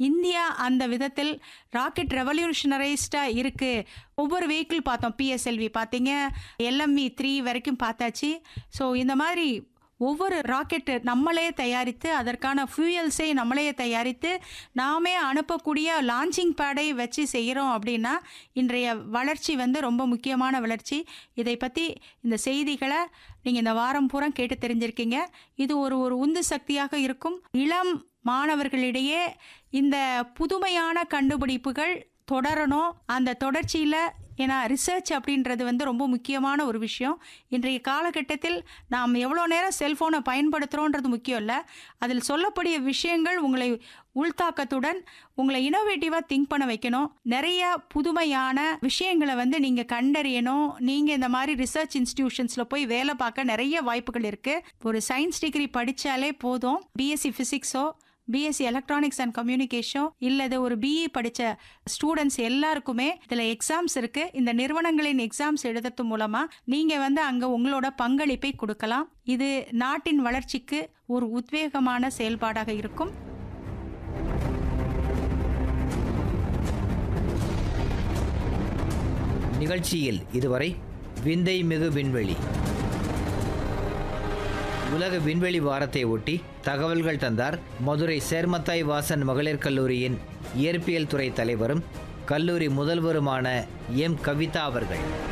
India அந்த விதத்தில் rocket ரெவல்யூஷனரைஸ்டாக இருக்குது ஒவ்வொரு வெஹிக்கிள் பார்த்தோம் பிஎஸ்எல்வி பார்த்தீங்க எல்எம்இ த்ரீ வரைக்கும் பார்த்தாச்சு ஸோ இந்த மாதிரி ஒவ்வொரு ராக்கெட்டு நம்மளே தயாரித்து அதற்கான ஃபியூயல்ஸை நம்மளே தயாரித்து நாமே அனுப்பக்கூடிய லான்ச்சிங் பேடை வச்சு செய்கிறோம் அப்படின்னா இன்றைய வளர்ச்சி வந்து ரொம்ப முக்கியமான வளர்ச்சி இதை பற்றி இந்த செய்திகளை நீங்கள் இந்த வாரம் பூரா கேட்டு தெரிஞ்சிருக்கீங்க இது ஒரு ஒரு உந்து சக்தியாக இருக்கும் இளம் மாணவர்களிடையே இந்த புதுமையான கண்டுபிடிப்புகள் தொடரணும் அந்த தொடர்ச்சியில் ஏன்னா ரிசர்ச் அப்படின்றது வந்து ரொம்ப முக்கியமான ஒரு விஷயம் இன்றைய காலகட்டத்தில் நாம் எவ்வளோ நேரம் செல்ஃபோனை பயன்படுத்துகிறோன்றது முக்கியம் இல்லை அதில் சொல்லக்கூடிய விஷயங்கள் உங்களை உள்தாக்கத்துடன் உங்களை இனோவேட்டிவாக திங்க் பண்ண வைக்கணும் நிறைய புதுமையான விஷயங்களை வந்து நீங்கள் கண்டறியணும் நீங்கள் இந்த மாதிரி ரிசர்ச் இன்ஸ்டிடியூஷன்ஸில் போய் வேலை பார்க்க நிறைய வாய்ப்புகள் இருக்குது ஒரு சயின்ஸ் டிகிரி படித்தாலே போதும் பிஎஸ்சி ஃபிசிக்ஸோ பிஎஸ்சி எலக்ட்ரானிக்ஸ் அண்ட் கம்யூனிகேஷன் இல்லது ஒரு பிஇ படித்த ஸ்டூடெண்ட்ஸ் எல்லாருக்குமே இதில் எக்ஸாம்ஸ் இருக்குது இந்த நிறுவனங்களின் எக்ஸாம்ஸ் எழுதுறது மூலமாக நீங்கள் வந்து அங்கே உங்களோட பங்களிப்பை கொடுக்கலாம் இது நாட்டின் வளர்ச்சிக்கு ஒரு உத்வேகமான செயல்பாடாக இருக்கும் நிகழ்ச்சியில் இதுவரை விந்தை மிகு விண்வெளி உலக விண்வெளி வாரத்தை ஒட்டி தகவல்கள் தந்தார் மதுரை சேர்மத்தாய் வாசன் மகளிர் கல்லூரியின் இயற்பியல் துறை தலைவரும் கல்லூரி முதல்வருமான எம் கவிதா அவர்கள்